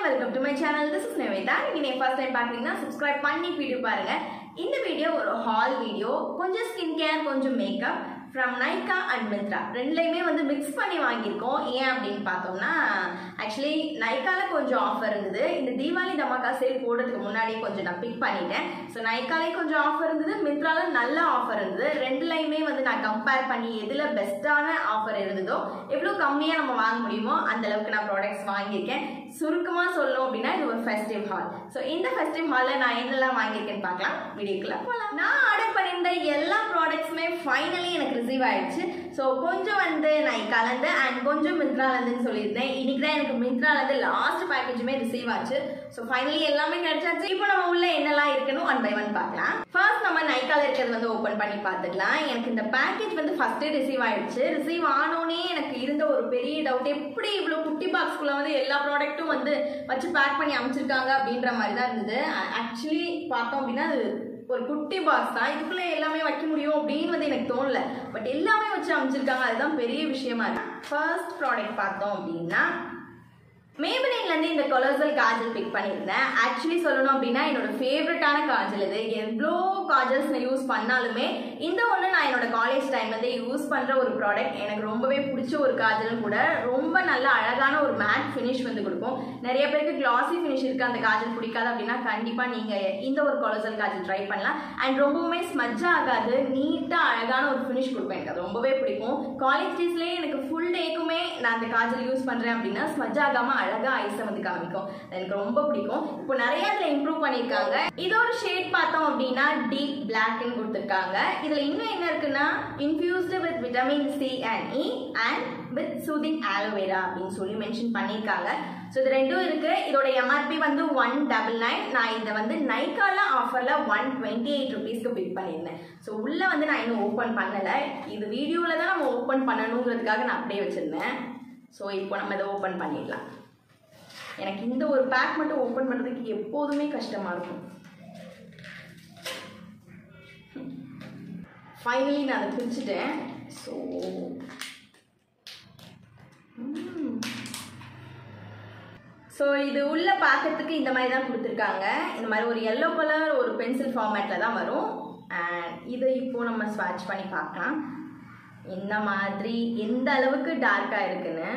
welcome to my channel this is Nivetha நீங்கள் first time பார்க்குறீங்கன்னா subscribe பண்ணி வீடியோ பாருங்க இந்த வீடியோ ஒரு ஹால் வீடியோ கொஞ்சம் ஸ்கின் கேர் கொஞ்சம் makeup from Nykaa and Myntra ரெண்டுலையுமே வந்து மிக்ஸ் பண்ணி வாங்கியிருக்கோம் ஏன் அப்படின்னு பார்த்தோம்னா ஆக்சுவலி நைக்கால கொஞ்சம் ஆஃபர் இருந்தது இந்த தீபாவளி தமாக்கா சேல் போடுறதுக்கு முன்னாடி கொஞ்சம் நான் பிக் பண்ணிட்டேன் ஸோ நைக்காலே கொஞ்சம் ஆஃபர் இருந்தது மிந்த்ரால நல்ல ஆஃபர் இருந்தது ரெண்டுலையுமே வந்து நான் கம்பேர் பண்ணி எதில் பெஸ்ட்டான ஆஃபர் இருந்ததோ எவ்வளோ கம்மியாக நம்ம வாங்க முடியுமோ அந்த அளவுக்கு நான் ப்ராடக்ட்ஸ் வாங்கியிருக்கேன் சுருக்கமாக சொல்லணும் அப்படின்னா இது ஒரு ஃபெஸ்டிவ் ஹால் ஸோ இந்த ஃபெஸ்டிவ் ஹாலில் நான் என்னெல்லாம் வாங்கியிருக்கேன்னு பார்க்கலாம் வீடியோக்குள்ள போகலாம் நான் ஆர்டர் பண்ணியிருந்த எல்லா ப்ராடக்ட்ஸுமே ஃபைனலி எனக்கு ரிசீவ் ஆயிடுச்சு ஸோ கொஞ்சம் வந்து நான் கலந்து அண்ட் கொஞ்சம் மிந்த்ராலேருந்துன்னு சொல்லியிருந்தேன் இன்னைக்கு தான் எனக்கு மிந்த்ராலேருந்து லாஸ்ட் பேக்கேஜுமே ரிசீவ் ஆச்சு ஸோ ஃபைனலி எல்லாமே கிடைச்சாச்சு இப்போ நம்ம உள்ள என்னெல்லாம் இருக்குன்னு ஒன் பை ஒன் பார்க்கலாம் ஃபர்ஸ்ட் நம்ம நைக்கால இருக்கிறது வந்து ஓப்பன் பண்ணி பார்த்துக்கலாம் எனக்கு இந்த பேக்கேஜ் வந்து ஃபர்ஸ்டே ரிசீவ் ஆயிடுச்சு ரிசீவ் ஆனோடனே எனக்கு இருந்த ஒரு பெரிய டவுட் எப்படி இவ்வளோ குட்டி பாக்ஸ்குள்ள வந்து எல்லா ப்ராடக்ட்டும் வந்து வச்சு பேக் பண்ணி அமைச்சிருக்காங்க அப்படின்ற மாதிரி தான் இருந்தது ஆக்சுவலி பார்த்தோம் அப்படின்னா அது ஒரு குட்டி பாக்ஸ் தான் இதுக்குள்ளே எல்லாமே வைக்க முடியும் அப்படின்னு வந்து எனக்கு தோணல பட் எல்லாமே வச்சு அமைச்சிருக்காங்க அதுதான் பெரிய விஷயமா இருக்கு ஃபர்ஸ்ட் ப்ராடக்ட் பார்த்தோம் அப்படின்னா மேபலின்லேருந்து இந்த கொலோசல் காஜல் பிக் பண்ணியிருந்தேன் ஆக்சுவலி சொல்லணும் அப்படின்னா என்னோட ஃபேவரட்டான காஜல் இது எவ்வளோ காஜல்ஸ் நான் யூஸ் பண்ணாலுமே இந்த ஒன்று நான் என்னோட காலேஜ் டைம்லேருந்து யூஸ் பண்ணுற ஒரு ப்ராடக்ட் எனக்கு ரொம்பவே பிடிச்ச ஒரு காஜலும் கூட ரொம்ப நல்ல அழகான ஒரு மேட் ஃபினிஷ் வந்து கொடுக்கும் நிறைய பேருக்கு கிளாசி ஃபினிஷ் இருக்குது அந்த காஜல் பிடிக்காது அப்படின்னா கண்டிப்பாக நீங்கள் இந்த ஒரு கொலோசல் காஜல் ட்ரை பண்ணலாம் அண்ட் ரொம்பவுமே ஸ்மஜ் ஆகாது நீட்டாக அழகான ஒரு ஃபினிஷ் கொடுப்பேன் எனக்கு அது ரொம்பவே பிடிக்கும் காலேஜ் டேஸ்லேயே எனக்கு ஃபுல் டேக்குமே நான் அந்த காஜல் யூஸ் பண்ணுறேன் அப்படின்னா ஸ்மஜ் ஆகாமல் அழகா ஐஸை வந்து காமிக்கும் அது எனக்கு ரொம்ப பிடிக்கும் இப்போ நிறைய இதில் இம்ப்ரூவ் பண்ணியிருக்காங்க இதோட ஷேட் பார்த்தோம் அப்படின்னா டீப் பிளாக்னு கொடுத்துருக்காங்க இதில் இன்னும் என்ன இருக்குன்னா infused with vitamin C and E and with soothing aloe vera அப்படின்னு சொல்லி மென்ஷன் பண்ணியிருக்காங்க ஸோ இது ரெண்டும் இருக்கு இதோட எம்ஆர்பி வந்து ஒன் டபுள் நைன் நான் இதை வந்து நைக்கால ஆஃபரில் ஒன் டுவெண்ட்டி எயிட் ருபீஸ்க்கு பிக் பண்ணியிருந்தேன் ஸோ உள்ளே வந்து நான் இன்னும் ஓப்பன் பண்ணலை இது வீடியோவில் தான் நம்ம ஓப்பன் பண்ணணுங்கிறதுக்காக நான் அப்படியே வச்சுருந்தேன் ஸோ இப்போ நம்ம இதை ஓப்பன் பண்ணிடலாம் எனக்கு இந்த ஒரு பேக் மட்டும் ஓப்பன் பண்ணுறதுக்கு எப்போதுமே கஷ்டமாக இருக்கும் ஃபைனலி நான் அதை பிரிச்சுட்டேன் ஸோ ஸோ இது உள்ள பார்க்கறதுக்கு இந்த மாதிரி தான் கொடுத்துருக்காங்க இந்த மாதிரி ஒரு எல்லோ கலர் ஒரு பென்சில் ஃபார்மேட்டில் தான் வரும் அண்ட் இதை இப்போ நம்ம ஸ்வாட்ச் பண்ணி பார்க்கலாம் இந்த மாதிரி எந்த அளவுக்கு டார்க்காக இருக்குன்னு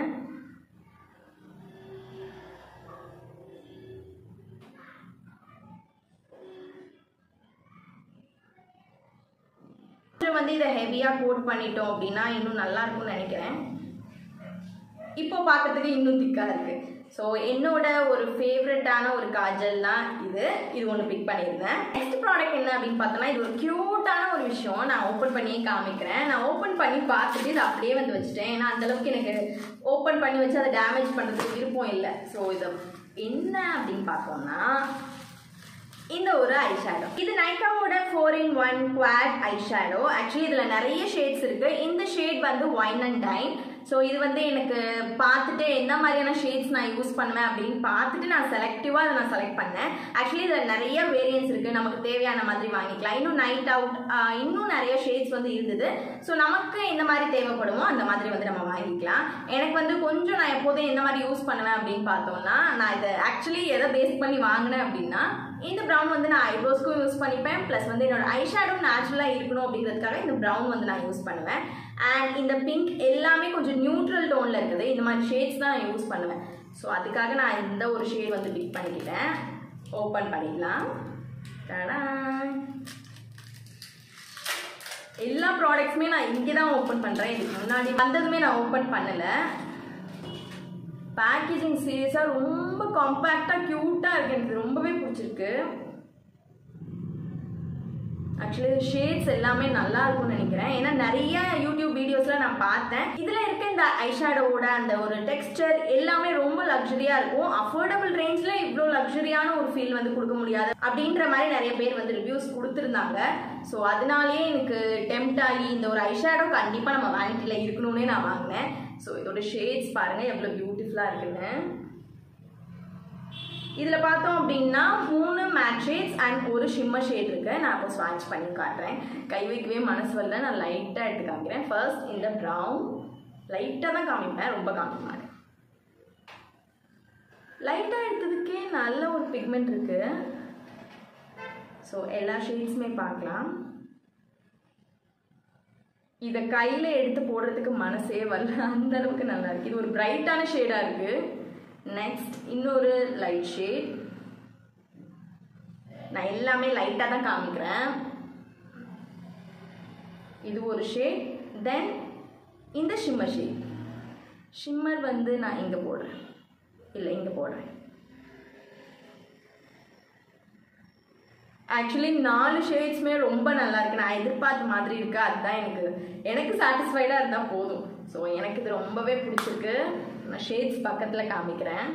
கொஞ்சம் வந்து இதை ஹெவியாக கோட் பண்ணிட்டோம் அப்படின்னா இன்னும் நல்லா இருக்கும்னு நினைக்கிறேன் இப்போ பார்க்கறதுக்கு இன்னும் திக்காக இருக்கு ஸோ என்னோட ஒரு ஃபேவரட்டான ஒரு காஜல்னா இது இது ஒன்று பிக் பண்ணியிருந்தேன் நெக்ஸ்ட் ப்ராடக்ட் என்ன அப்படின்னு பார்த்தோன்னா இது ஒரு க்யூட்டான ஒரு விஷயம் நான் ஓப்பன் பண்ணியே காமிக்கிறேன் நான் ஓப்பன் பண்ணி பார்த்துட்டு இதை அப்படியே வந்து வச்சுட்டேன் ஏன்னா அந்தளவுக்கு எனக்கு ஓப்பன் பண்ணி வச்சு அதை டேமேஜ் பண்ணுறதுக்கு விருப்பம் இல்லை ஸோ இதை என்ன அப்படின்னு பார்த்தோம்னா இந்த ஒரு ஐ ஷேடோ இது நைக்காவோட four in one quad eye shadow actually இதில் நிறைய ஷேட்ஸ் இருக்குது இந்த ஷேட் வந்து ஒயின் அண்ட் டைன் ஸோ இது வந்து எனக்கு பார்த்துட்டு என்ன மாதிரியான ஷேட்ஸ் நான் யூஸ் பண்ணுவேன் அப்படின்னு பார்த்துட்டு நான் செலக்டிவாக அதை நான் செலக்ட் பண்ணேன் ஆக்சுவலி இதில் நிறைய வேரியன்ஸ் இருக்குது நமக்கு தேவையான மாதிரி வாங்கிக்கலாம் இன்னும் நைட் அவுட் இன்னும் நிறைய ஷேட்ஸ் வந்து இருந்தது ஸோ நமக்கு எந்த மாதிரி தேவைப்படுமோ அந்த மாதிரி வந்து நம்ம வாங்கிக்கலாம் எனக்கு வந்து கொஞ்சம் நான் எப்போதும் எந்த மாதிரி யூஸ் பண்ணுவேன் அப்படின்னு பார்த்தோம்னா நான் இதை ஆக்சுவலி எதை பேஸ் பண்ணி வாங்கினேன் அப்படின்னா இந்த ப்ரௌன் வந்து நான் ஐப்ரோஸ்க்கும் யூஸ் பண்ணிப்பேன் ப்ளஸ் வந்து என்னோட ஐ ஷேடோ நேச்சுரலாக இருக்கணும் அப்படிங்கிறதுக்காக இந்த ப்ரௌன் வந்து நான் யூஸ் பண்ணுவேன் அண்ட் இந்த பிங்க் எல்லாமே கொஞ்சம் நியூட்ரல் டோனில் இருக்குது இந்த மாதிரி ஷேட்ஸ் தான் நான் யூஸ் பண்ணுவேன் ஸோ அதுக்காக நான் இந்த ஒரு ஷேட் வந்து பிக் பண்ணிக்கிட்டேன் ஓப்பன் பண்ணிக்கலாம் எல்லா ப்ராடக்ட்ஸுமே நான் இங்கே தான் ஓப்பன் பண்ணுறேன் இதுக்கு முன்னாடி வந்ததுமே நான் ஓப்பன் பண்ணலை பேக்கேஜிங் சீரியஸாக ரொம்ப காம்பேக்டாக க்யூட்டாக இருக்குது எனக்கு ரொம்பவே பிடிச்சிருக்கு ஆக்சுவலி ஷேட்ஸ் எல்லாமே நல்லா இருக்கும்னு நினைக்கிறேன் ஏன்னா நிறைய யூடியூப் வீடியோஸில் நான் பார்த்தேன் இதில் இருக்க இந்த ஐஷேடோவோட அந்த ஒரு டெக்ஸ்டர் எல்லாமே ரொம்ப லக்ஸரியாக இருக்கும் அஃபோர்டபுள் ரேஞ்சில் இவ்வளோ லக்ஸரியான ஒரு ஃபீல் வந்து கொடுக்க முடியாது அப்படின்ற மாதிரி நிறைய பேர் வந்து ரிவ்யூஸ் கொடுத்துருந்தாங்க ஸோ அதனாலேயே எனக்கு டெம்ட் ஆகி இந்த ஒரு ஐஷேடோ கண்டிப்பாக நம்ம வேனிட்டியில் இருக்கணும்னே நான் வாங்கினேன் ஸோ இதோட ஷேட்ஸ் பாருங்கள் எவ்வளோ பியூட்டிஃபுல்லாக இருக்குன்னு இதில் பார்த்தோம் அப்படின்னா மூணு மேட் ஷேட்ஸ் அண்ட் ஒரு ஷிம்மர் ஷேட் இருக்கு நான் இப்போ ஸ்வாட்ச் பண்ணி காட்டுறேன் கை வைக்கவே மனசு வரல நான் லைட்டாக எடுத்து காமிக்கிறேன் ஃபர்ஸ்ட் இந்த ப்ரௌன் லைட்டாக தான் காமிப்பேன் ரொம்ப காமிக்க மாட்டேன் லைட்டாக எடுத்ததுக்கே நல்ல ஒரு பிக்மெண்ட் இருக்குது ஸோ எல்லா ஷேட்ஸுமே பார்க்கலாம் இதை கையில் எடுத்து போடுறதுக்கு மனசே வரல அந்த அளவுக்கு நல்லா இருக்கு இது ஒரு பிரைட்டான ஷேடாக இருக்கு நெக்ஸ்ட் இன்னொரு லைட் ஷேட் நான் எல்லாமே லைட்டாக தான் காமிக்கிறேன் இது ஒரு ஷேட் தென் இந்த ஷிம்மர் ஷேட் ஷிம்மர் வந்து நான் இங்கே போடுறேன் இல்லை இங்கே போடுறேன் ஆக்சுவலி நாலு ஷேட்ஸுமே ரொம்ப நல்லா இருக்கு நான் எதிர்பார்த்த மாதிரி இருக்கு அதுதான் எனக்கு எனக்கு சாட்டிஸ்ஃபைடாக இருந்தால் போதும் ஸோ எனக்கு இது ரொம்பவே பிடிச்சிருக்கு நான் ஷேட்ஸ் பக்கத்தில் காமிக்கிறேன்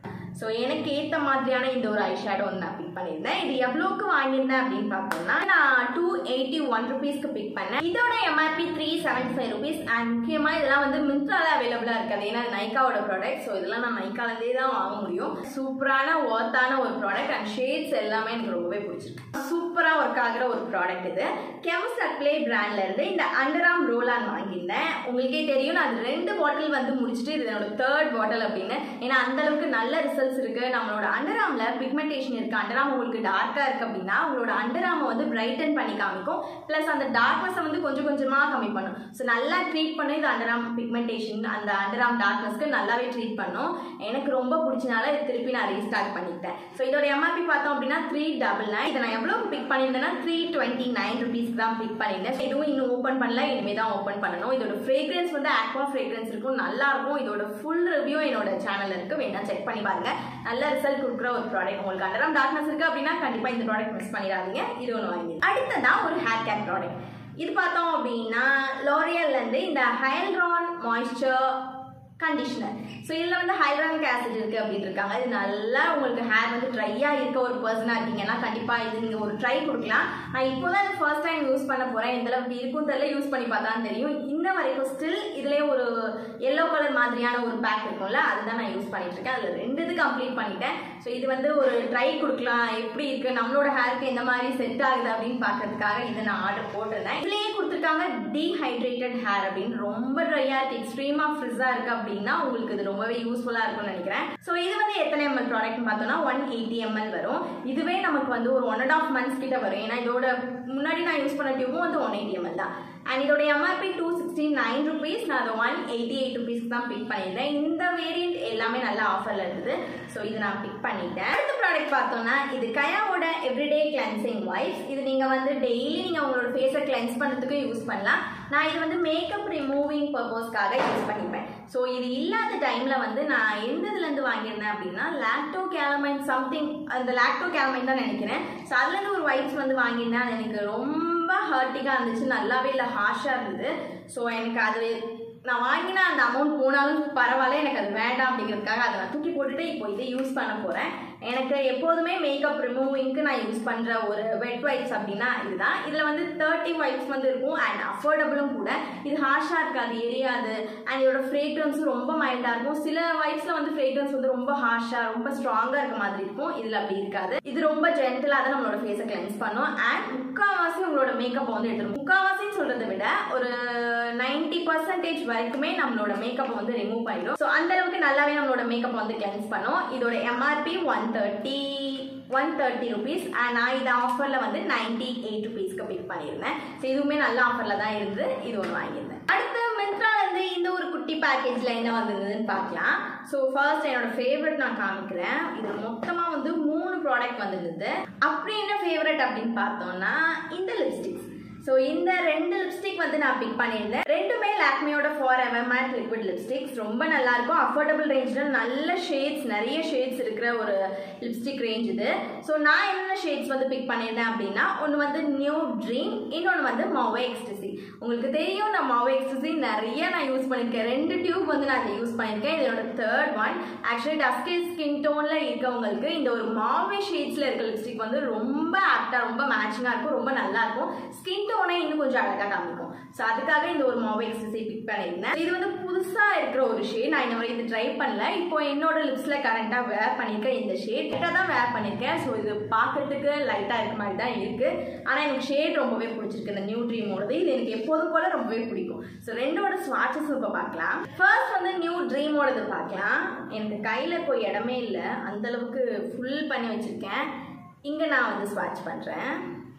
ஸோ எனக்கு ஏற்ற மாதிரியான இந்த ஒரு ஐ ஷேடோ வந்து நான் பிக் பண்ணியிருந்தேன் இது எவ்வளோக்கு வாங்கியிருந்தேன் அப்படின்னு பார்த்தோம்னா நான் டூ எயிட்டி ஒன் ருபீஸ்க்கு பிக் பண்ணேன் இதோட MRP three seventy five rupees and முக்கியமாக இதெல்லாம் வந்து மிந்த்ரால அவைலபிளாக இருக்காது ஏன்னா நைக்காவோட ப்ராடக்ட் ஸோ இதெல்லாம் நான் நைக்காலேருந்தே தான் வாங்க முடியும் சூப்பரான ஒர்த்தான ஒரு ப்ராடக்ட் அண்ட் ஷேட்ஸ் எல்லாமே எனக்கு ரொம்பவே பிடிச்சிருக்கு சூப்பராக ஒர்க் ஆகிற ஒரு ப்ராடக்ட் இது கெமஸ் அட்லே பிராண்ட்ல இருந்து இந்த அண்டராம் ரோலான் வாங்கியிருந்தேன் உங்களுக்கே தெரியும் நான் அது ரெண்டு பாட்டில் வந்து முடிச்சுட்டு இது என்னோட தேர்ட் பாட்டில் அப்படின்னு ஏன்னா அந்த அளவுக்கு நல்ல ரிசல்ட்ஸ் இருக்கு நம்மளோட அண்டராம்ல பிக்மெண்டேஷன் இருக்கு அண்டராம் உங்களுக்கு டார்க்கா இருக்கு அப்படின்னா உங்களோட அண்டராமை வந்து பிரைட்டன் பண்ணி காமிக்கும் ப்ளஸ் அந்த டார்க்னஸை வந்து கொஞ்சம் கொஞ்சமா கம்மி பண்ணும் ஸோ நல்லா ட்ரீட் பண்ணி இது அண்டராம் பிக்மெண்டேஷன் அந்த அண்டராம் டார்க்னஸ்க்கு நல்லாவே ட்ரீட் பண்ணும் எனக்கு ரொம்ப பிடிச்சனால இது திருப்பி நான் ரீஸ்டார்ட் பண்ணிட்டேன் ஸோ இதோட எம்ஆர்பி பார்த்தோம் அப்படின்னா த்ரீ டபுள் நைன் இதை நான் எவ்வளோ பிக் பண்ணியிருந்தேன்னா த்ரீ டுவெண்ட்டி நைன் ருபீஸ்க்கு தான் பிக் பண்ணியிருந்தேன் இதுவும் இன்னும் ஓப்பன் பண்ணல இனிமே தான் ஓப்பன் பண்ணணும் இதோட ஃப்ரேக்ரன்ஸ் வந்து ஆக்வா ஃப்ரேக்ரன்ஸ் இருக்கும் நல்லா இருக்கும் இதோட ஃபுல் ரிவ்யூ என்னோட சேனல்ல இருக்கு வேணா செக் பண்ணி பாருங்க நல்ல ரிசல்ட் கொடுக்குற ஒரு ப்ராடக்ட் உங்களுக்கு அண்டராம் டார்க்னஸ் இருக்கு அப்படின்னா கண்டிப்பா இந்த ப்ராடக்ட் மிஸ் பண்ணிடாதீங்க இது ஒன்று வாங்கி அடுத்ததா ஒரு ஹேர் கேர் ப்ராடக்ட் இது பார்த்தோம் அப்படின்னா லோரியல்ல இருந்து இந்த ஹைல்ரான் மாய்ஸ்சர் கண்டிஷனர் ஸோ இதில் வந்து ஹைட்ரானிக் ஆசிட் இருக்குது அப்படின்னு இருக்காங்க இது நல்லா உங்களுக்கு ஹேர் வந்து ட்ரையாக இருக்க ஒரு பர்சனாக இருக்கீங்கன்னா கண்டிப்பாக இது நீங்கள் ஒரு ட்ரை கொடுக்கலாம் நான் இப்போ தான் இது ஃபர்ஸ்ட் டைம் யூஸ் பண்ண போகிறேன் எந்த அளவுக்கு இருக்கும் தெரியல யூஸ் பண்ணி பார்த்தா தெரியும் இன்ன வரைக்கும் ஸ்டில் இதுலேயே ஒரு எல்லோ கலர் மாதிரியான ஒரு பேக் இருக்கும்ல அதுதான் நான் யூஸ் பண்ணிட்டு இருக்கேன் அதில் ரெண்டு இது கம்ப்ளீட் பண்ணிட்டேன் ஸோ இது வந்து ஒரு ட்ரை கொடுக்கலாம் எப்படி இருக்குது நம்மளோட ஹேருக்கு எந்த மாதிரி செட் ஆகுது அப்படின்னு பார்க்கறதுக்காக இதை நான் ஆர்டர் போட்டிருந்தேன் இதுலேயே கொடுத்துருக்காங்க டீஹைட்ரேட்டட் ஹேர் அப்படின்னு ரொம்ப ட்ரையாக இருக்குது எக்ஸ்ட்ரீமாக ஃப்ரிஸாக இருக்குது அப்படின்னா உங்களுக்கு இது ரொம்பவே யூஸ்ஃபுல்லாக இருக்கும்னு நினைக்கிறேன் ஸோ இது வந்து எத்தனை எம்எல் ப்ராடக்ட்னு பார்த்தோம்னா ஒன் எயிட்டி எம்எல் வரும் இதுவே நமக்கு வந்து ஒரு ஒன் அண்ட் ஆஃப் மந்த்ஸ் கிட்ட வரும் ஏன்னா இதோட முன்னாடி நான் யூஸ் பண்ண டியூபும் வந்து ஒன் எயிட்டி எம்எல் தான் அண்ட் இதோட MRP two sixty nine rupees நான் அதை ஒன் எயிட்டி எயிட் ருபீஸ்க்கு தான் பிக் பண்ணியிருந்தேன் இந்த வேரியண்ட் எல்லாமே நல்ல ஆஃபரில் இருக்குது ஸோ இது நான் பிக் பண்ணிட்டேன் அடுத்த ப்ராடக்ட் பார்த்தோம்னா இது கயாவோட எவ்ரிடே கிளென்சிங் வைப்ஸ் இது நீங்கள் வந்து டெய்லி நீங்கள் உங்களோட ஃபேஸை கிளென்ஸ் பண்ணுறதுக்கு யூஸ் பண்ணலாம் நான் இது வந்து மேக்கப் ரிமூவிங் பர்பஸ்க்காக யூஸ் பண்ணிப்பேன் ஸோ இது இல்லாத டைமில் வந்து நான் எந்த இதுலேருந்து வாங்கியிருந்தேன் அப்படின்னா லாக்டோ கேலமைன் சம்திங் அந்த லாக்டோ கேலமைன் தான் நினைக்கிறேன் ஸோ அதுலேருந்து ஒரு வைப்ஸ் வந்து வாங்கியிருந்தேன் அது எனக்கு ரொம்ப ஹர்ட்டிங்காக இருந்துச்சு நல்லாவே இல்லை ஹார்ஷாக இருந்தது ஸோ எனக்கு அது நான் வாங்கின அந்த அமௌண்ட் போனாலும் பரவாயில்ல எனக்கு அது வேண்டாம் அப்படிங்கிறதுக்காக அதை நான் தூக்கி போட்டுட்டு இப்போ இதை யூஸ் பண்ண போகிறேன் எனக்கு எப்போதுமே மேக்கப் ரிமூவிங்க்கு நான் யூஸ் பண்ணுற ஒரு வெட் வைப்ஸ் அப்படின்னா இதுதான் இதில் வந்து தேர்ட்டி வைப்ஸ் வந்து இருக்கும் அண்ட் அஃபோர்டபுளும் கூட இது ஹார்ஷாக இருக்காது எரியாது அண்ட் இதோட ஃப்ரேக்ரன்ஸும் ரொம்ப மைல்டாக இருக்கும் சில வைப்ஸில் வந்து ஃப்ரேக்ரன்ஸ் வந்து ரொம்ப ஹார்ஷாக ரொம்ப ஸ்ட்ராங்காக இருக்க மாதிரி இருக்கும் இதில் அப்படி இருக்காது இது ரொம்ப ஜென்டலாக தான் நம்மளோட ஃபேஸை கிளென்ஸ் பண்ணும் அண்ட் முக்கால்வாசி உங்களோட மேக்கப்பை வந்து எடுத்துரும் முக்கால்வாசின்னு சொல்கிறத விட ஒரு நைன்டி பர்சன்டேஜ் வரைக்குமே நம்மளோட மேக்கப்பை வந்து ரிமூவ் பண்ணிடும் ஸோ அந்த அளவுக்கு நல்லாவே நம்மளோட மேக்கப்பை வந்து கிளென்ஸ் பண்ணும் இதோட MRP one thirty one thirty rupees and நான் இது ஆஃபரில் வந்து நைன்டி எயிட் ருபீஸ்க்கு பிக் பண்ணியிருந்தேன் ஸோ இதுவுமே நல்ல ஆஃபரில் தான் இருந்து இது ஒன்று வாங்கியிருந்தேன் அடுத்து மிந்த்ராலேருந்து இந்த ஒரு குட்டி பேக்கேஜில் என்ன வந்ததுன்னு பார்க்கலாம் ஸோ ஃபர்ஸ்ட் என்னோட ஃபேவரட் நான் காமிக்கிறேன் இது மொத்தமாக வந்து மூணு ப்ராடக்ட் வந்திருந்தது அப்படி என்ன ஃபேவரட் அப்படின்னு பார்த்தோம்னா இந்த லிப்ஸ்டிக்ஸ் ஸோ இந்த ரெண்டு லிப்ஸ்டிக் வந்து நான் பிக் பண்ணியிருந்தேன் ரெண்டுமே லாக்மியோட forever matte liquid lipsticks ரொம்ப நல்லா இருக்கும் அஃபோர்டபுள் ரேஞ்சில் நல்ல ஷேட்ஸ் நிறைய ஷேட்ஸ் இருக்கிற ஒரு லிப்ஸ்டிக் ரேஞ்ச் இது ஸோ நான் என்னென்ன ஷேட்ஸ் வந்து பிக் பண்ணியிருந்தேன் அப்படின்னா ஒன்று வந்து நியூ ட்ரீம் இன்னொன்று வந்து மாவே எக்ஸ்டசி உங்களுக்கு தெரியும் நான் மாவே எக்ஸ்டசி நிறைய நான் யூஸ் பண்ணியிருக்கேன் ரெண்டு டியூப் வந்து நான் இதை யூஸ் பண்ணியிருக்கேன் இதோட third one actually dusky skin டோனில் இருக்கவங்களுக்கு இந்த ஒரு மாவே ஷேட்ஸில் இருக்க லிப்ஸ்டிக் வந்து ரொம்ப ஆப்டாக ரொம்ப மேட்சிங்காக இருக்கும் ரொம்ப நல்லா இருக்கும் ஸ்கின் டோனை இன்னும் கொஞ்சம் அழகாக காமிக்கும் ஸோ அதுக்காக இந்த ஒரு மாவை எக்ஸசை பிக் பண்ணியிருந்தேன் இது வந்து புதுசாக இருக்கிற ஒரு ஷேட் நான் இந்த மாதிரி இது ட்ரை பண்ணல இப்போ என்னோட லிப்ஸில் கரண்ட்டாக வேர் பண்ணியிருக்கேன் இந்த ஷேட் கிட்ட தான் வேர் பண்ணியிருக்கேன் ஸோ இது பார்க்கறதுக்கு லைட்டாக இருக்க மாதிரி தான் இருக்குது ஆனால் எனக்கு ஷேட் ரொம்பவே பிடிச்சிருக்கு இந்த நியூ ட்ரீமோடது இது எனக்கு எப்போதும் போல ரொம்பவே பிடிக்கும் ஸோ ரெண்டோட ஸ்வாட்சஸ் இப்போ பார்க்கலாம் ஃபர்ஸ்ட் வந்து நியூ ட்ரீமோடது பார்க்கலாம் எனக்கு கையில் இப்போ இடமே இல்லை அந்த அளவுக்கு ஃபுல் பண்ணி வச்சுருக்கேன் இங்கே நான் வந்து ஸ்வாட்ச் பண்ணுறேன்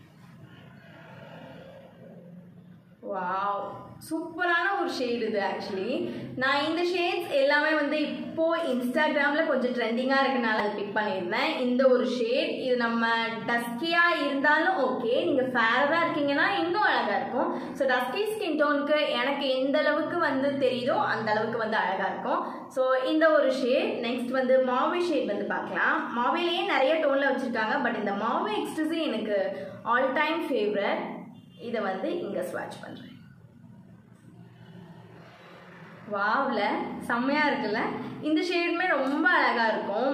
வாவ் சூப்பரான ஒரு ஷேட் இது ஆக்சுவலி நான் இந்த ஷேட்ஸ் எல்லாமே வந்து இப்போ இன்ஸ்டாகிராமில் கொஞ்சம் ட்ரெண்டிங்காக இருக்கனால அதை பிக் பண்ணியிருந்தேன் இந்த ஒரு ஷேட் இது நம்ம டஸ்கியாக இருந்தாலும் ஓகே நீங்கள் ஃபேராக இருக்கீங்கன்னா இன்னும் அழகாக இருக்கும் ஸோ டஸ்கி ஸ்கின் டோனுக்கு எனக்கு எந்த அளவுக்கு வந்து தெரியுதோ அந்த அளவுக்கு வந்து அழகாக இருக்கும் ஸோ இந்த ஒரு ஷேட் நெக்ஸ்ட் வந்து மாவே ஷேட் வந்து பார்க்கலாம் மாவேலேயே நிறைய டோனில் வச்சுருக்காங்க பட் இந்த மாவே எக்ஸ்ட்ரஸி எனக்கு ஆல் டைம் ஃபேவரட் இதை வந்து இங்கே ஸ்வாட்ச் பண்ணுறேன் வாவ்ல செம்மையாக இருக்குல்ல இந்த ஷேடுமே ரொம்ப அழகாக இருக்கும்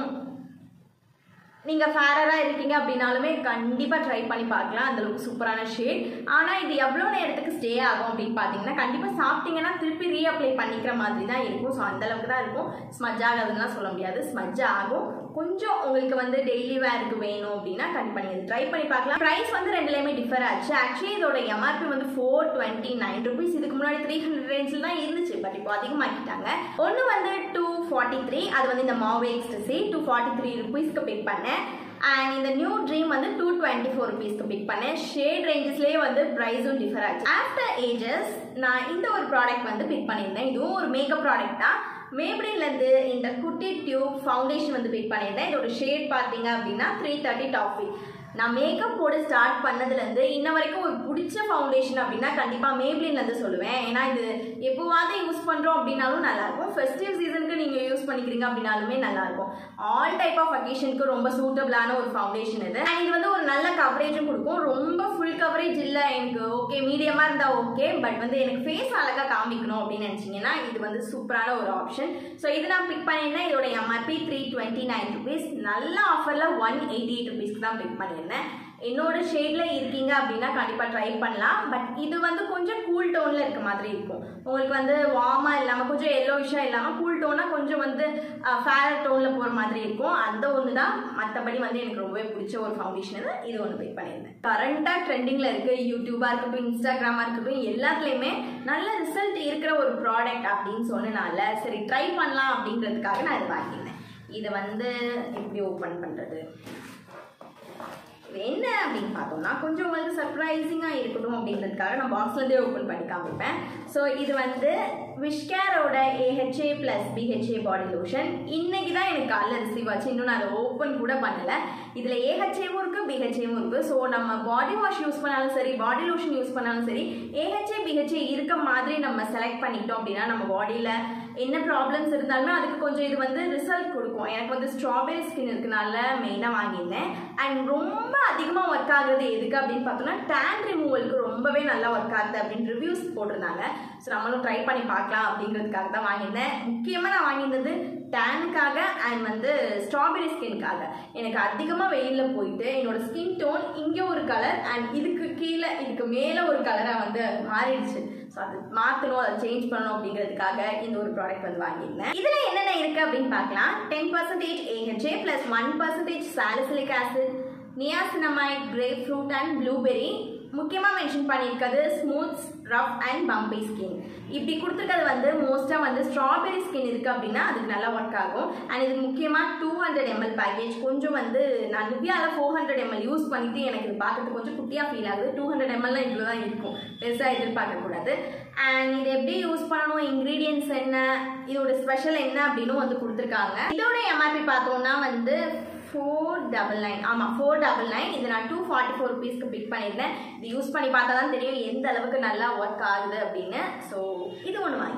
நீங்கள் ஃபேரராக இருக்கீங்க அப்படின்னாலுமே கண்டிப்பாக ட்ரை பண்ணி பார்க்கலாம் அந்தளவுக்கு சூப்பரான ஷேட் ஆனால் இது எவ்வளோ நேரத்துக்கு ஸ்டே ஆகும் அப்படின்னு பார்த்தீங்கன்னா கண்டிப்பாக சாப்பிட்டீங்கன்னா திருப்பி ரீஅப்ளை பண்ணிக்கிற மாதிரி தான் இருக்கும் ஸோ அந்தளவுக்கு தான் இருக்கும் ஸ்மஜ் ஆகாதுன்னா சொல்ல முடியாது ஸ்மஜ் ஆகும் கொஞ்சம் உங்களுக்கு வந்து டெய்லி வேருக்கு வேணும் அப்படின்னா கண்டிப்பாக நீங்கள் ட்ரை பண்ணி பார்க்கலாம் ப்ரைஸ் வந்து ரெண்டுலேயுமே டிஃபர் ஆச்சு ஆக்சுவலி இதோட எம்ஆர்பி வந்து ஃபோர் டுவெண்ட்டி நைன் ருபீஸ் இதுக்கு முன்னாடி த்ரீ ஹண்ட்ரட் ரேஞ்சில் தான் இருந்துச்சு பட் இப்போ அதிகமாக்கிட்டாங்க ஒன்று வந்து டூ ஃபார்ட்டி த்ரீ அது வந்து இந்த mauve ecstasy two forty three ருபீஸ்க்கு பிக் பண்ணேன் அண்ட் இந்த நியூ ட்ரீம் வந்து டூ டுவெண்ட்டி ஃபோர் ருபீஸ்க்கு பிக் பண்ணேன் ஷேட் ரேஞ்சஸ்லேயே வந்து ப்ரைஸும் டிஃபர் ஆச்சு ஆஃப்டர் ஏஜஸ் நான் இந்த ஒரு ப்ராடக்ட் வந்து பிக் பண்ணியிருந்தேன் இதுவும் ஒரு மேக்கப் ப்ராடக்ட் தான் மேப்ளின்லேருந்து இந்த குட்டி டியூப் ஃபவுண்டேஷன் வந்து பிக் பண்ணியிருந்தேன் இதோட ஷேட் பார்த்தீங்க அப்படின்னா த்ரீ தேர்ட்டி டாஃபி நான் மேக்கப் போட ஸ்டார்ட் பண்ணதுலேருந்து இன்ன வரைக்கும் ஒரு பிடிச்ச ஃபவுண்டேஷன் அப்படின்னா கண்டிப்பாக மேப்ளின்லேருந்து சொல்லுவேன் ஏன்னா இது எப்போவாவது யூஸ் பண்ணுறோம் அப்படின்னாலும் நல்லாயிருக்கும் ஃபெஸ்டிவ் சீசனுக்கு நீங்கள் யூஸ் பண்ணிக்கிறீங்க அப்படின்னாலுமே நல்லாயிருக்கும் ஆல் டைப் ஆஃப் அக்கேஷனுக்கு ரொம்ப சூட்டபிளான ஒரு ஃபவுண்டேஷன் இது அண்ட் இது வந்து ஒரு நல்ல கவரேஜும் கொடுக்கும் ரொம்ப ஃபுல் கவரேஜ் இல்லை எனக்கு ஓகே மீடியமாக இருந்தால் ஓகே பட் வந்து எனக்கு ஃபேஸ் அழகாக காமிக்கணும் அப்படின்னு நினச்சிங்கன்னா இது வந்து சூப்பரான ஒரு ஆப்ஷன் ஸோ இது நான் பிக் பண்ணியிருந்தேன் இதோட MRP three twenty nine rupees நல்ல ஆஃபரில் ஒன் எயிட்டி எயிட் ருபீஸ்க்கு தான் பிக் பண்ணியிருந்தேன் என்னோட ஷேடில் இருக்கீங்க அப்படின்னா கண்டிப்பாக ட்ரை பண்ணலாம் பட் இது வந்து கொஞ்சம் கூல் டோனில் இருக்க மாதிரி இருக்கும் உங்களுக்கு வந்து வார்மாக இல்லாமல் கொஞ்சம் எல்லோயிஷாக இல்லாமல் கூல் டோனாக கொஞ்சம் வந்து ஃபேர் டோனில் போகிற மாதிரி இருக்கும் அந்த ஒன்று தான் மற்றபடி வந்து எனக்கு ரொம்பவே பிடிச்ச ஒரு ஃபவுண்டேஷன் இது ஒன்று பிக் பண்ணியிருந்தேன் கரண்ட்டாக ட்ரெண்டிங்கில் இருக்குது யூடியூபாக இருக்கட்டும் இன்ஸ்டாகிராமாக இருக்கட்டும் எல்லாத்துலேயுமே நல்ல ரிசல்ட் இருக்கிற ஒரு ப்ராடக்ட் அப்படின்னு சொன்னனால சரி ட்ரை பண்ணலாம் அப்படிங்கிறதுக்காக நான் இது வாங்கியிருந்தேன் இதை வந்து எப்படி ஓப்பன் பண்ணுறது இது என்ன அப்படின்னு பார்த்தோம்னா கொஞ்சம் உங்களுக்கு சர்ப்ரைசிங்காக இருக்கட்டும் அப்படின்றதுக்காக நான் பாக்ஸ்லேருந்தே ஓப்பன் பண்ணி காமிப்பேன் ஸோ இது வந்து விஷ்கேரோட AHA plus BHA body lotion இன்னைக்கு தான் எனக்கு காலைல ரிசீவ் ஆச்சு இன்னும் நான் அதை ஓப்பன் கூட பண்ணலை இதில் ஏஹெச்ஏவும் இருக்குது பிஹெச்ஏவும் இருக்குது ஸோ நம்ம பாடி வாஷ் யூஸ் பண்ணாலும் சரி பாடி லோஷன் யூஸ் பண்ணாலும் சரி ஏஹெச்ஏ பிஹெச்ஏ இருக்க மாதிரி நம்ம செலக்ட் பண்ணிக்கிட்டோம் அப்படின்னா நம்ம பாடியில் என்ன ப்ராப்ளம்ஸ் இருந்தாலுமே அதுக்கு கொஞ்சம் இது வந்து ரிசல்ட் கொடுக்கும் எனக்கு வந்து ஸ்ட்ராபெரி ஸ்கின் இருக்கனால மெயினாக வாங்கியிருந்தேன் அண்ட் ரொம்ப அதிகமாக ஒர்க் ஆகுறது எதுக்கு அப்படின்னு பார்த்தோம்னா டேன் ரிமூவலுக்கு ரொம்பவே நல்லா ஒர்க் ஆகுது அப்படின்னு ரிவ்யூஸ் போட்டிருந்தாங்க ஸோ நம்மளும் ட்ரை பண்ணி பார்க்கலாம் அப்படிங்கிறதுக்காக தான் வாங்கியிருந்தேன் முக்கியமாக நான் வாங்கியிருந்தது டேனுக்காக அண்ட் வந்து ஸ்ட்ராபெரி ஸ்கின்காக எனக்கு அதிகமாக வெயிலில் போயிட்டு என்னோட ஸ்கின் டோன் இங்கே ஒரு கலர் அண்ட் இதுக்கு கீழே இதுக்கு மேலே ஒரு கலராக வந்து மாறிடுச்சு ஸோ அது மாற்றணும் அதை சேஞ்ச் பண்ணணும் அப்படிங்கிறதுக்காக இந்த ஒரு ப்ராடக்ட் வந்து வாங்கியிருந்தேன் இதில் என்னென்ன இருக்குது அப்படின்னு பார்க்கலாம் ten percentage AHA plus one percentage salicylic acid niacinamide grapefruit and blueberry முக்கியமாக மென்ஷன் பண்ணியிருக்கிறது smooth rough and bumpy skin இப்படி கொடுத்துருக்கிறது வந்து மோஸ்ட்டாக வந்து ஸ்ட்ராபெரி ஸ்கின் இருக்குது அப்படின்னா அதுக்கு நல்லா ஒர்க் ஆகும் அண்ட் இது முக்கியமாக டூ ஹண்ட்ரட் எம்எல் பேக்கேஜ் கொஞ்சம் வந்து நான் நிவ்யாவில் ஃபோர் ஹண்ட்ரட் எம்எல் யூஸ் பண்ணிட்டு எனக்கு இது பார்க்கறதுக்கு கொஞ்சம் குட்டியாக ஃபீல் ஆகுது டூ ஹண்ட்ரட் எம்எல்லாம் இவ்வளோ தான் இருக்கும் பெருசாக எதிர்பார்க்கக்கூடாது அண்ட் இது எப்படி யூஸ் பண்ணணும் இன்க்ரீடியன்ஸ் என்ன இதோட ஸ்பெஷல் என்ன அப்படின்னு வந்து கொடுத்துருக்காங்க இதோட எம்ஆர்பி பார்த்தோம்னா வந்து ஃபோர் டபுள் நைன் ஆமாம் ஃபோர் டபுள் நைன் இது நான் டூ ஃபார்ட்டி ஃபோர் ருபீஸ்க்கு பிக் பண்ணியிருந்தேன் இது யூஸ் பண்ணி பார்த்தா தான் தெரியும் எந்த அளவுக்கு நல்லா ஒர்க் ஆகுது அப்படின்னு ஸோ இது ஒன்று வாங்கி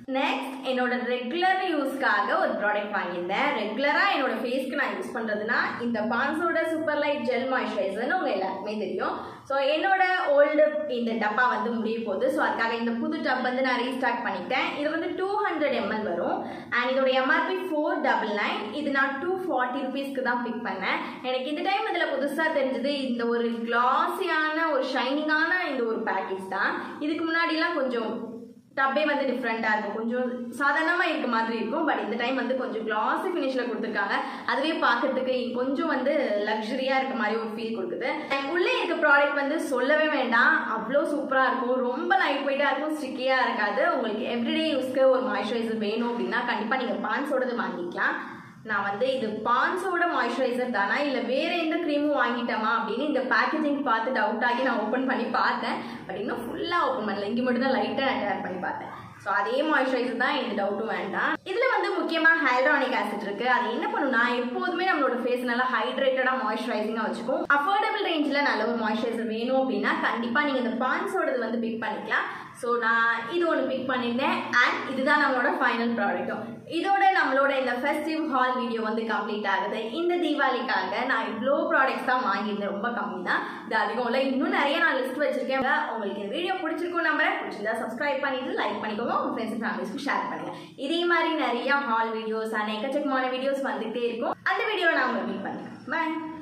நெக்ஸ்ட் என்னோட ரெகுலர் யூஸ்க்காக ஒரு ப்ராடக்ட் வாங்கியிருந்தேன் ரெகுலராக என்னோட ஃபேஸ்க்கு நான் யூஸ் பண்ணுறதுனா இந்த பான்ஸோட சூப்பர் லைட் ஜெல் மாய்ஸ்சரைசர்னு உங்கள் எல்லாருக்குமே தெரியும் ஸோ என்னோட ஓல்டு இந்த டப்பா வந்து முடிய போகுது ஸோ அதுக்காக இந்த புது டப் வந்து நான் ரீஸ்டார்ட் பண்ணிட்டேன் இது வந்து டூ ஹண்ட்ரட் எம்எல் வரும் அண்ட் இதோட எம்ஆர்பி ஃபோர் டபுள் நைன் இது நான் டூ ஃபார்ட்டி ருபீஸ்க்கு தான் பிக் பண்ணேன் எனக்கு இந்த டைம் இதில் புதுசாக தெரிஞ்சது இந்த ஒரு கிளாஸியான ஒரு ஷைனிங்கான இந்த ஒரு பேக்கேஜ் தான் இதுக்கு முன்னாடிலாம் கொஞ்சம் டப்பே வந்து டிஃப்ரெண்ட்டாக இருக்கும் கொஞ்சம் சாதாரணமாக இருக்க மாதிரி இருக்கும் பட் இந்த டைம் வந்து கொஞ்சம் கிளாஸி ஃபினிஷில் கொடுத்துருக்காங்க அதுவே பார்க்கறதுக்கு கொஞ்சம் வந்து லக்ஸரியாக இருக்க மாதிரி ஒரு ஃபீல் கொடுக்குது And உள்ளே இருக்க ப்ராடக்ட் வந்து சொல்லவே வேண்டாம் அவ்வளோ சூப்பராக இருக்கும் ரொம்ப லைட் வெயிட்டாக இருக்கும் ஸ்டிக்கியாக இருக்காது உங்களுக்கு எவ்ரிடே யூஸ்க்கு ஒரு மாய்ஸ்சரைசர் வேணும் அப்படின்னா கண்டிப்பாக நீங்கள் பான்ஸோடது வாங்கிக்கலாம் நான் வந்து இது பான்ஸோட மாய்ஸ்சரைசர் தானா இல்லை வேற எந்த க்ரீமும் வாங்கிட்டோமா அப்படின்னு இந்த பேக்கேஜிங் பார்த்து டவுட் ஆகி நான் ஓப்பன் பண்ணி பார்த்தேன் பட் இன்னும் ஃபுல்லாக ஓப்பன் பண்ணல இங்கே மட்டும் தான் லைட்டாக ஆட் பண்ணி பார்த்தேன் ஸோ அதே மாய்ஸ்சரைசர் தான் எந்த டவுட்டும் வேண்டாம் இதில் வந்து முக்கியமாக ஹைட்ரானிக் ஆசிட் இருக்கு அது என்ன பண்ணுன்னா எப்போதுமே நம்மளோட ஃபேஸ் நல்லா ஹைட்ரேட்டடாக மாய்ஸ்சரைசிங்காக வச்சுக்கும் அஃபோர்டபுள் ரேஞ்சில் நல்ல ஒரு மாய்ஸ்சரைசர் வேணும் அப்படின்னா கண்டிப்பாக நீங்கள் இந்த பான்ஸோடது வந்து பிக் பண்ணிக்கலாம் ஸோ நான் இது ஒன்று பிக் பண்ணியிருந்தேன் அண்ட் இதுதான் நம்மளோட ஃபைனல் ப்ராடக்ட்டும் இதோட நம்மளோட இந்த ஃபெஸ்டிவ் ஹால் வீடியோ வந்து கம்ப்ளீட் ஆகுது இந்த தீபாவளிக்காக நான் இவ்வளோ ப்ராடக்ட்ஸ் தான் வாங்கியிருந்தேன் ரொம்ப கம்மி தான் இது அதிகம் இல்லை இன்னும் நிறைய நான் லிஸ்ட் வச்சிருக்கேன் உங்களுக்கு இந்த வீடியோ பிடிச்சிருக்கும் நம்புறேன் பிடிச்சிருந்தா சப்ஸ்கிரைப் பண்ணிட்டு லைக் பண்ணிக்கோங்க உங்கள் ஃப்ரெண்ட்ஸ் அண்ட் ஃபேமிலிஸ்க்கு ஷேர் பண்ணுங்க இதே மாதிரி நிறைய ஹால் வீடியோஸ் அண்ட் எக்கச்சக்கமான வீடியோஸ் வந்துகிட்டே இருக்கும் அந்த வீடியோவை நான் உங்களுக்கு மீட் பண்ணுறேன் பாய்